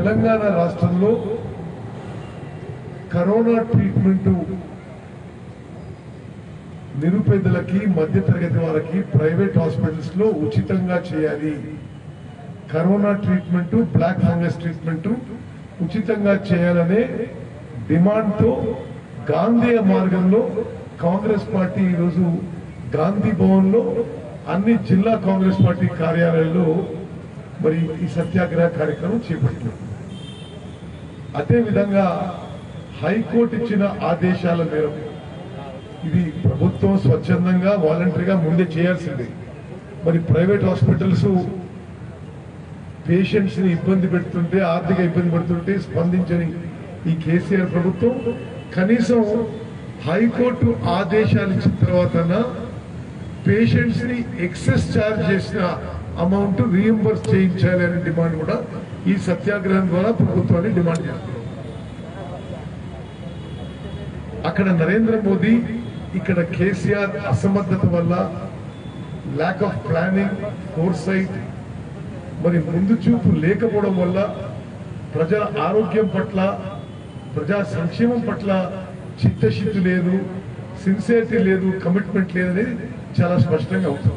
తెలంగాణ రాష్ట్రంలో corona treatment నిరుపేదలకి మధ్యతరగతి వారికి ప్రైవేట్ హాస్పిటల్స్ లో ఉచితంగా చేయాలి corona treatment black fungus treatment ఉచితంగా చేయాలనే డిమాండ్ తో గాంధీ మార్గంలో కాంగ్రెస్ పార్టీ ఈరోజు గాంధీ భవన్ లో అన్ని జిల్లా కాంగ్రెస్ పార్టీ కార్యాలయాల్లో మరి ఈ సత్యాగ్రహ కార్యక్రమం చేపట్టింది అదే విధంగా హైకోర్టు ఇచ్చిన ఆదేశాల మేరకు ఇది ప్రభుత్వం స్వచ్ఛందంగా వాలంటరీగా ముందే చేయాల్సిందే మరి ప్రైవేట్ హాస్పిటల్స్ పేషెంట్స్ ని ఇబ్బంది పెడుతుంటే ఆర్థిక ఇబ్బంది పడుతుంటే స్పందించని ఈ కేసీఆర్ ప్రభుత్వం కనీసం హైకోర్టు ఆదేశాలు ఇచ్చిన తర్వాత పేషెంట్స్ ని ఎక్సెస్ ఛార్జ్ చేసిన అమౌంట్ రీఎంబర్స్ చేయించాలి అనే డిమాండ్ కూడా ఈ సత్యాగ్రహం ద్వారా ప్రభుత్వాన్ని డిమాండ్ చేస్తున్నారు అక్కడ నరేంద్ర మోదీ ఇక్కడ కేసీఆర్ అసమర్థత వల్ల ల్యాక్ ఆఫ్ ప్లానింగ్ ఫోర్సైట్ మరి ముందు చూపు లేకపోవడం వల్ల ప్రజల ఆరోగ్యం పట్ల ప్రజా సంక్షేమం పట్ల చిత్తశుద్ధి లేదు సిన్సియరిటీ లేదు కమిట్మెంట్ లేదనేది చాలా స్పష్టంగా అవుతుంది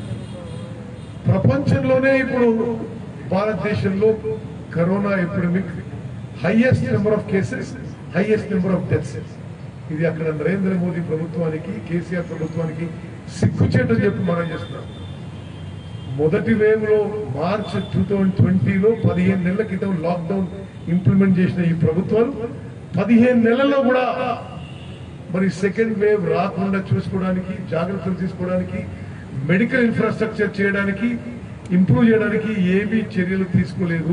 ప్రపంచంలోనే ఇప్పుడు భారతదేశంలో corona epidemic highest number of cases highest number of deaths ఇది అక్కడ నరేంద్ర మోదీ ప్రభుత్వానికి కేసీఆర్ ప్రభుత్వానికి సిగ్గుచేటని చెప్పి మనం చేస్తున్నాం మొదటి వేవ్ లో మార్చ్ టూ థౌజండ్ ట్వంటీలో పదిహేను నెలల క్రితం లాక్డౌన్ ఇంప్లిమెంట్ చేసిన ఈ ప్రభుత్వాలు పదిహేను నెలల్లో కూడా మరి సెకండ్ వేవ్ రాకుండా చూసుకోవడానికి జాగ్రత్తలు తీసుకోవడానికి మెడికల్ ఇన్ఫ్రాస్ట్రక్చర్ చేయడానికి ఇంప్రూవ్ చేయడానికి ఏమీ చర్యలు తీసుకోలేదు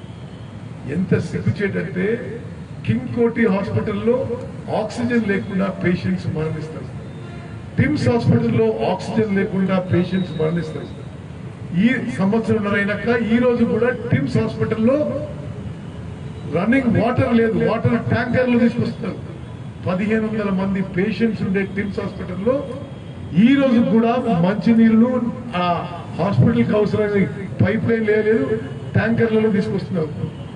ఎంత సిగ్గుచేటంటే కింగ్ కోటి హాస్పిటల్లో ఆక్సిజన్ లేకుండా పేషెంట్స్ మరణిస్తారు టిమ్స్ హాస్పిటల్లో ఆక్సిజన్ లేకుండా పేషెంట్స్ మరణిస్తారు ఈ సంవత్సరం అయినాక ఈ రోజు కూడా టిమ్స్ హాస్పిటల్లో రన్నింగ్ వాటర్ లేదు వాటర్ ట్యాంకర్లు తీసుకొస్తారు పదిహేను వందల మంది పేషెంట్స్ ఉండే టిమ్స్ హాస్పిటల్లో ఈ రోజు కూడా మంచినీళ్లు ఆ హాస్పిటల్కి అవసరమైన పైప్ లైన్ లేదు ట్యాంకర్లలో తీసుకొస్తున్నారు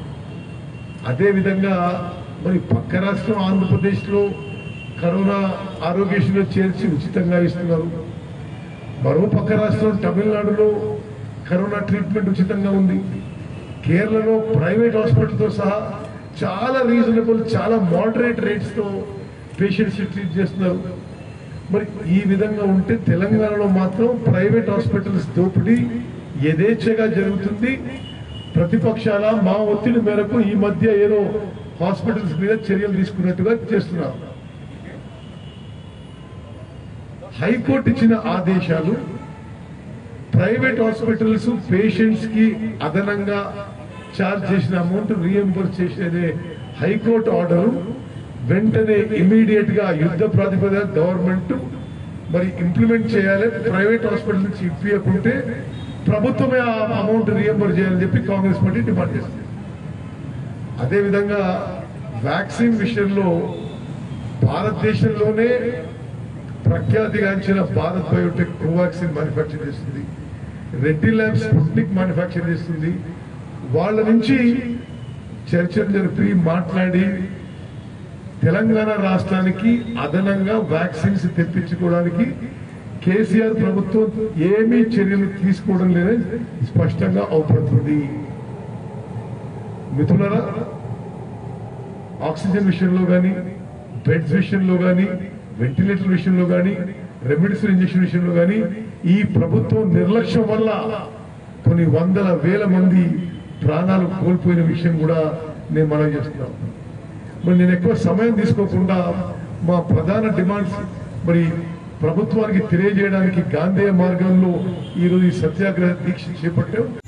అదే విధంగా మరి పక్క రాష్ట్రం ఆంధ్రప్రదేశ్ లో కరోనా ఆరోగ్యశ్రీలో చేర్చి ఉచితంగా ఇస్తున్నారు మరో పక్క రాష్ట్రం తమిళనాడులో కరోనా ట్రీట్మెంట్ ఉచితంగా ఉంది కేరళలో ప్రైవేట్ హాస్పిటల్తో సహా చాలా రీజనబుల్ చాలా మోడరేట్ రేట్స్ తో పేషెంట్స్ ట్రీట్ చేస్తున్నారు మరి ఈ విధంగా ఉంటే తెలంగాణలో మాత్రం ప్రైవేట్ హాస్పిటల్స్ దోపిడీ యథేచ్ఛగా జరుగుతుంది ప్రతిపక్షాల మా ఒత్తిడి మేరకు ఈ మధ్య ఏదో హాస్పిటల్స్ మీద చర్యలు తీసుకున్నట్టుగా చేస్తున్నారు హైకోర్టు ఇచ్చిన ఆదేశాలు ప్రైవేట్ హాస్పిటల్స్ పేషెంట్స్ కి అదనంగా చార్జ్ చేసిన అమౌంట్ రీఎంబర్స్ చేసేదే హైకోర్టు ఆర్డర్ వెంటనే ఇమీడియట్ గా యుద్ధ ప్రాతిపదిక గవర్నమెంట్ మరి ఇంప్లిమెంట్ చేయాలి ప్రైవేట్ హాస్పిటల్ నుంచి ఇప్పియకుంటే ప్రభుత్వమే ఆ అమౌంట్ రీఎంబర్ చేయాలని చెప్పి కాంగ్రెస్ పార్టీ డిమాండ్ చేస్తుంది అదేవిధంగా వ్యాక్సిన్ విషయంలో భారతదేశంలోనే ప్రఖ్యాతిగాంచిన భారత్ బయోటెక్ కోవాక్సిన్ మ్యానుఫ్యాక్చర్ చేస్తుంది రెడ్డి ల్యాబ్స్ స్పుట్నిక్ మ్యానుఫ్యాక్చర్ చేస్తుంది వాళ్ళ నుంచి చర్చలు జరిపి మాట్లాడి తెలంగాణ రాష్ట్రానికి అదనంగా వ్యాక్సిన్స్ తెప్పించుకోవడానికి కేసీఆర్ ప్రభుత్వం ఏమీ చర్యలు తీసుకోవడం లేదని స్పష్టంగా అవుపడుతుంది మిత్రులరా ఆక్సిజన్ విషయంలో కానీ బెడ్స్ విషయంలో కానీ వెంటిలేటర్ విషయంలో కానీ రెమెడీస్ ఇంజక్షన్ విషయంలో కానీ ఈ ప్రభుత్వం నిర్లక్ష్యం వల్ల కొన్ని వందల వేల మంది ప్రాణాలు కోల్పోయిన విషయం కూడా నేను మనం చేస్తున్నాను మరి నేను ఎక్కువ సమయం తీసుకోకుండా మా ప్రధాన డిమాండ్స్ మరి ప్రభుత్వానికి తెలియజేయడానికి గాంధేయ మార్గంలో ఈరోజు ఈ సత్యాగ్రహ దీక్ష చేపట్టాం